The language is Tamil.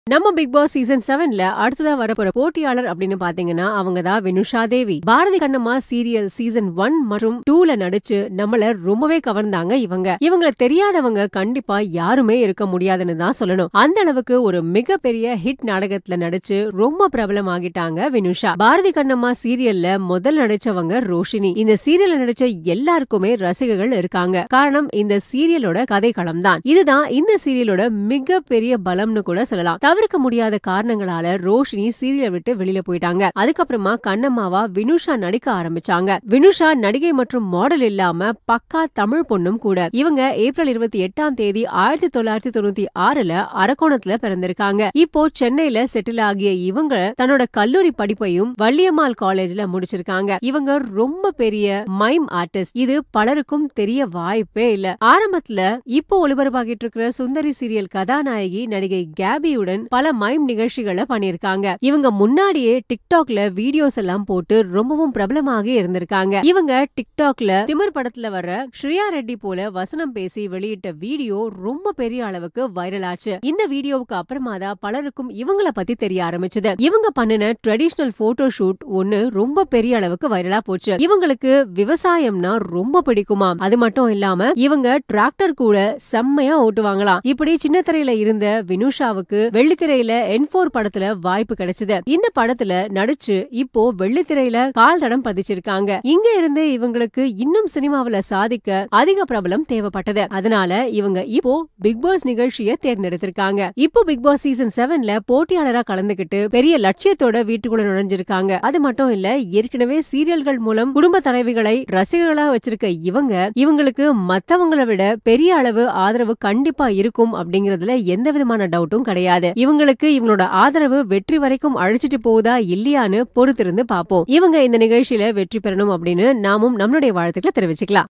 நம்ம பிக் பாஸ் சீசன் செவன்ல அடுத்ததா வரப்போற போட்டியாளர் அப்படின்னு பாத்தீங்கன்னா அவங்க தான் Vinusha Devi Bharathi Kannamma serial season one மற்றும் டூல நடிச்சு நம்மள ரொம்பவே கவர்ந்தாங்க இவங்க இவங்கள தெரியாதவங்க கண்டிப்பா யாருமே இருக்க முடியாதுன்னு தான் சொல்லணும் அந்த அளவுக்கு ஒரு மிகப்பெரிய ஹிட் நாடகத்துல நடிச்சு ரொம்ப பிரபலமாகிட்டாங்க வினுஷா பாரதி கண்ணம்மா சீரியல்ல முதல் நடிச்சவங்க ரோஷினி இந்த சீரியல்ல நடிச்ச எல்லாருக்குமே ரசிகர்கள் இருக்காங்க காரணம் இந்த சீரியலோட கதைக்களம் தான் இதுதான் இந்த சீரியலோட மிகப்பெரிய பலம்னு கூட சொல்லலாம் தவிர்க்க முடியாத காரணங்களால ரோஷினி சீரியலை விட்டு வெளியில போயிட்டாங்க அதுக்கப்புறமா கண்ணம்மாவா வினுஷா நடிக்க ஆரம்பிச்சாங்க வினுஷா நடிகை மற்றும் மாடல் இல்லாம பக்கா தமிழ் பொண்ணும் கூட இவங்க ஏப்ரல் இருபத்தி எட்டாம் தேதி ஆயிரத்தி தொள்ளாயிரத்தி தொண்ணூத்தி ஆறுல அரக்கோணத்துல பிறந்திருக்காங்க இப்போ சென்னையில செட்டில் ஆகிய இவங்க தன்னோட கல்லூரி படிப்பையும் வள்ளியம்மாள் காலேஜ்ல முடிச்சிருக்காங்க இவங்க ரொம்ப பெரிய மைம் ஆர்டிஸ்ட் இது பலருக்கும் தெரிய வாய்ப்பே இல்ல ஆரம்பத்துல இப்போ ஒளிபரப்பாகிட்டு இருக்கிற சுந்தரி சீரியல் கதாநாயகி நடிகை கேபியுடன் பல மைம் நிகழ்ச்சிகளை பண்ணிருக்காங்க இவங்க முன்னாடியே டிக்டாக்ல வீடியோஸ் எல்லாம் போட்டு ரொம்பவும் பிரபலமாக இருந்திருக்காங்க இவங்க டிக்டாக்ல திமிர் படத்துல வர ஸ்ரீயா ரெட்டி போல வசனம் பேசி வெளியிட்ட வீடியோ ரொம்ப பெரிய அளவுக்கு வைரல் ஆச்சு இந்த வீடியோவுக்கு அப்புறமா தான் பலருக்கும் இவங்கள பத்தி தெரிய ஆரம்பிச்சது இவங்க பண்ணின ட்ரெடிஷனல் போட்டோ ஷூட் ஒண்ணு ரொம்ப பெரிய அளவுக்கு வைரலா போச்சு இவங்களுக்கு விவசாயம்னா ரொம்ப பிடிக்குமா அது மட்டும் இல்லாம இவங்க டிராக்டர் கூட செம்மையா ஓட்டுவாங்களாம் இப்படி சின்ன திரையில இருந்த வினுஷாவுக்கு வெள்ளித்திரையில என்ஃபோர் படத்துல வாய்ப்பு கிடைச்சது இந்த படத்துல நடிச்சு இப்போ வெள்ளித்திரையில கால் தடம் பதிச்சிருக்காங்க இங்க இருந்து இவங்களுக்கு இன்னும் சினிமாவுல சாதிக்க அதிக பிரபலம் தேவைப்பட்டது அதனால இவங்க இப்போ பிக் பாஸ் நிகழ்ச்சியை தேர்ந்தெடுத்திருக்காங்க இப்போ பிக் பாஸ் சீசன் செவன்ல போட்டியாளரா கலந்துகிட்டு பெரிய லட்சியத்தோட வீட்டுக்குள்ள நுழைஞ்சிருக்காங்க அது மட்டும் இல்ல ஏற்கனவே சீரியல்கள் மூலம் குடும்ப தலைவிகளை ரசிகர்களா வச்சிருக்க இவங்க இவங்களுக்கு மத்தவங்களை விட பெரிய அளவு ஆதரவு கண்டிப்பா இருக்கும் அப்படிங்கறதுல எந்த விதமான டவுட்டும் கிடையாது இவங்களுக்கு இவங்களோட ஆதரவு வெற்றி வரைக்கும் அழைச்சிட்டு போகுதா இல்லையான்னு பொறுத்திருந்து பாப்போம் இவங்க இந்த நிகழ்ச்சியில வெற்றி பெறணும் அப்படின்னு நாமும் நம்மளுடைய வாழ்த்துக்களை தெரிவிச்சுக்கலாம்